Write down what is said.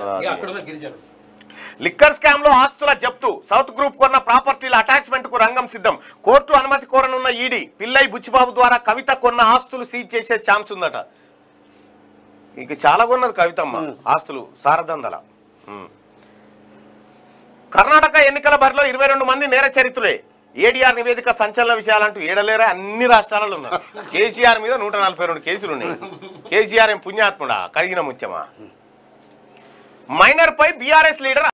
ఇక అక్కడ ఉన్న గిరిజనులు లిక్కర్ స్కామ్ లో ఆస్తుల జప్తు సౌత్ గ్రూప్ కొన్న ప్రాపర్టీల అటాచ్మెంట్ కు రంగం సిద్ధం కోర్టు అనుమతి కోరనున్న ఈడీ పిల్లై బుచ్చిబాబు ద్వారా కవిత కొన్న ఆస్తులు సీజ్ చేసే ఛాన్స్ ఉందట ఇక చాలా కొన్నది కవితమ్మ ఆస్తులు సారదందల ఉమ్. కర్ణాటక ఎన్నికల బరిలో ఇరవై రెండు మంది నేర చరిత్రులే ఏడీఆర్ నివేదిక సంచలన విషయాలంటూ ఏడలేరా అన్ని రాష్ట్రాలలో ఉన్నారు కేసీఆర్ మీద నూట నలభై రెండు కేసులు ఉన్నాయి కేసీఆర్ ఏం పుణ్యాత్ముడా కడిగిన ముత్యమా మైనర్ పై బీఆర్ఎస్ లీడర్